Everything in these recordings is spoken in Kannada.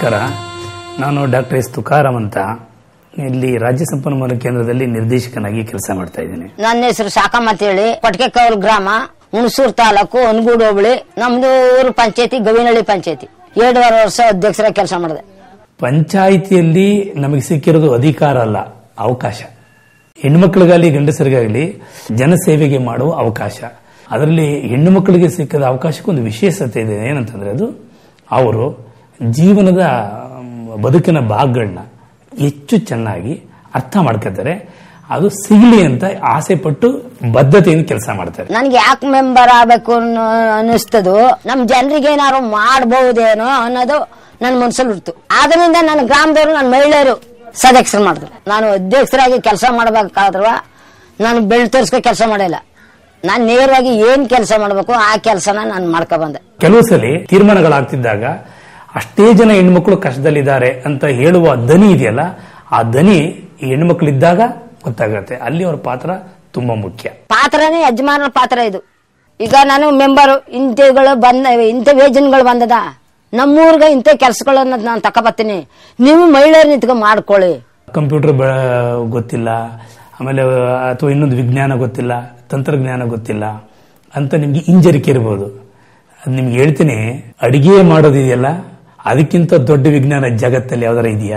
ನಮಸ್ಕಾರ ನಾನು ಡಾಕ್ಟರ್ ಎಸ್ ತುಕಾರಾಮ್ ಅಂತ ಇಲ್ಲಿ ರಾಜ್ಯ ಸಂಪನ್ಮೂಲ ಕೇಂದ್ರದಲ್ಲಿ ನಿರ್ದೇಶಕನಾಗಿ ಕೆಲಸ ಮಾಡ್ತಾ ಇದ್ದೀನಿ ನನ್ನ ಹೆಸರು ಶಾಕಮ್ಮ ಅಂತೇಳಿ ಕೊಟ್ಕೆಕೌಲ್ ಗ್ರಾಮ ಹುಣಸೂರು ತಾಲೂಕು ಅನ್ಗೂಡು ಹೋಬಳಿ ನಮ್ದು ಊರು ಪಂಚಾಯತಿ ಗವಿನಹಳ್ಳಿ ಪಂಚಾಯತಿ ಎರಡೂವರೆ ವರ್ಷ ಅಧ್ಯಕ್ಷರ ಕೆಲಸ ಮಾಡಿದೆ ಪಂಚಾಯಿತಿಯಲ್ಲಿ ನಮಗೆ ಸಿಕ್ಕಿರೋದು ಅಧಿಕಾರ ಅಲ್ಲ ಅವಕಾಶ ಹೆಣ್ಮಕ್ಳಿಗಾಗಲಿ ಗಂಡಸರಿಗಾಗಲಿ ಜನಸೇವೆಗೆ ಮಾಡುವ ಅವಕಾಶ ಅದರಲ್ಲಿ ಹೆಣ್ಣು ಮಕ್ಕಳಿಗೆ ಸಿಕ್ಕದ ಅವಕಾಶಕ್ಕೆ ಒಂದು ವಿಶೇಷತೆ ಇದೆ ಏನಂತಂದ್ರೆ ಅದು ಅವರು ಜೀವನದ ಮ್, ಬದುಕಿನ ಭಾಗಗಳನ್ನ ಹೆಚ್ಚು ಚೆನ್ನಾಗಿ ಅರ್ಥ ಮಾಡ್ಕೊತಾರೆ ಅದು ಸಿಗಲಿ ಅಂತ ಆಸೆ ಪಟ್ಟು ಬದ್ಧತೆಯಿಂದ ಕೆಲಸ ಮಾಡ್ತಾರೆ ನನ್ಗೆ ಯಾಕೆ ಮೆಂಬರ್ ಆಗ್ಬೇಕು ಅನ್ನೋ ಅನಿಸ್ತದು ನಮ್ ಜನರಿಗೆ ಏನಾದ್ರು ಮಾಡಬಹುದೇನೋ ಅನ್ನೋದು ನನ್ನ ಮನಸ್ಸಲ್ಲಿ ಇರ್ತು ಆದ್ರಿಂದ ನನ್ನ ಗ್ರಾಮದವರು ನನ್ನ ಮಹಿಳೆಯರು ಸದಸ್ಯರು ಮಾಡಿದ್ರು ನಾನು ಅಧ್ಯಕ್ಷರಾಗಿ ಕೆಲಸ ಮಾಡಬೇಕಾದ್ರ ನಾನು ಬೆಳ್ ತೋರಿಸ್ಕೊ ಕೆಲಸ ಮಾಡಿಲ್ಲ ನಾನು ನೇರವಾಗಿ ಏನ್ ಕೆಲಸ ಮಾಡಬೇಕು ಆ ಕೆಲಸನ ನಾನು ಮಾಡ್ಕೊ ಬಂದೆ ಕೆಲವು ಸಲ ತೀರ್ಮಾನಗಳಾಗ್ತಿದ್ದಾಗ ಅಷ್ಟೇ ಜನ ಹೆಣ್ಮಕ್ಳು ಕಷ್ಟದಲ್ಲಿದ್ದಾರೆ ಅಂತ ಹೇಳುವ ದನಿ ಇದೆಯಲ್ಲ ಆ ದನಿ ಈ ಹೆಣ್ಮಕ್ಳಿದ್ದಾಗ ಗೊತ್ತಾಗತ್ತೆ ಅಲ್ಲಿ ಅವ್ರ ಪಾತ್ರ ತುಂಬಾ ಮುಖ್ಯ ಪಾತ್ರನೇ ಯಜಮಾನರ ಪಾತ್ರ ಇದು ಈಗ ನಾನು ಮೆಂಬರು ಇಂಥಗಳು ಬಂದ ಇಂಥ ವೇಜನ್ಗಳು ಬಂದದ ನಮ್ಮೂರ್ಗ ಇಂಥ ಕೆಲಸಗಳನ್ನ ನಾನು ತಕೊಬತ್ತೀನಿ ನೀವು ಮಹಿಳೆಯರು ನಿಂತ್ಕೊಂಡು ಮಾಡ್ಕೊಳ್ಳಿ ಕಂಪ್ಯೂಟರ್ ಗೊತ್ತಿಲ್ಲ ಆಮೇಲೆ ಅಥವಾ ಇನ್ನೊಂದು ವಿಜ್ಞಾನ ಗೊತ್ತಿಲ್ಲ ತಂತ್ರಜ್ಞಾನ ಗೊತ್ತಿಲ್ಲ ಅಂತ ನಿಮ್ಗೆ ಹಿಂಜರಿಕೆ ಇರ್ಬೋದು ಅದು ನಿಮ್ಗೆ ಹೇಳ್ತೀನಿ ಅಡಿಗೆ ಮಾಡೋದಿದೆಯಲ್ಲ ಅದಕ್ಕಿಂತ ದೊಡ್ಡ ವಿಜ್ಞಾನ ಜಗತ್ತಲ್ಲಿ ಯಾವ್ದಾರ ಇದೆಯಾ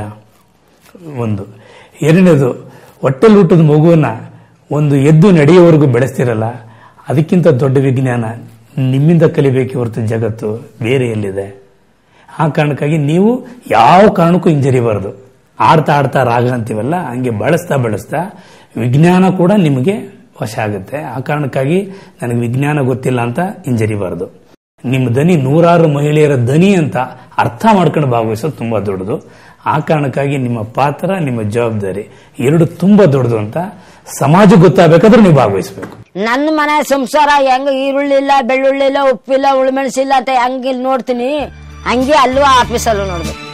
ಒಂದು ಎರಡನೇದು ಹೊಟ್ಟೆಲ್ ಹುಟ್ಟಿದ ಮಗುವನ್ನ ಒಂದು ಎದ್ದು ನಡೆಯುವವರೆಗೂ ಬೆಳೆಸ್ತಿರಲ್ಲ ಅದಕ್ಕಿಂತ ದೊಡ್ಡ ವಿಜ್ಞಾನ ನಿಮ್ಮಿಂದ ಕಲಿಬೇಕೆ ಹೊರತು ಜಗತ್ತು ಬೇರೆ ಎಲ್ಲಿದೆ ಆ ಕಾರಣಕ್ಕಾಗಿ ನೀವು ಯಾವ ಕಾರಣಕ್ಕೂ ಹಿಂಜರಿಬಾರದು ಆಡ್ತಾ ಆಡ್ತಾ ರಾಗ ಅಂತೀವಲ್ಲ ಹಂಗೆ ಬಳಸ್ತಾ ಬಳಸ್ತಾ ವಿಜ್ಞಾನ ಕೂಡ ನಿಮಗೆ ವಶ ಆಗುತ್ತೆ ಆ ಕಾರಣಕ್ಕಾಗಿ ನನಗೆ ವಿಜ್ಞಾನ ಗೊತ್ತಿಲ್ಲ ಅಂತ ಹಿಂಜರಿಬಾರದು ನಿಮ್ಮ ದನಿ ನೂರಾರು ಮಹಿಳೆಯರ ದನಿ ಅಂತ ಅರ್ಥ ಮಾಡ್ಕೊಂಡು ಭಾಗವಹಿಸೋದು ತುಂಬಾ ದೊಡ್ಡದು ಆ ಕಾರಣಕ್ಕಾಗಿ ನಿಮ್ಮ ಪಾತ್ರ ನಿಮ್ಮ ಜವಾಬ್ದಾರಿ ಎರಡು ತುಂಬಾ ದೊಡ್ಡದು ಅಂತ ಸಮಾಜ ಗೊತ್ತಾಗಬೇಕಾದ್ರೆ ನೀವು ಭಾಗವಹಿಸಬೇಕು ನನ್ನ ಮನೆ ಸಂಸಾರ ಹೆಂಗ ಈರುಳ್ಳಿ ಇಲ್ಲ ಬೆಳ್ಳುಳ್ಳಿ ಇಲ್ಲ ಉಪ್ಪಿಲ್ಲ ಉಳ್ಮೆಣಸಿಲ್ಲ ಅಂತ ಹೆಂಗ್ ಇಲ್ಲಿ ನೋಡ್ತೀನಿ ಹಂಗೆ ಅಲ್ಲೂ ಆಫೀಸಲ್ಲೂ ನೋಡ್ಬೇಕು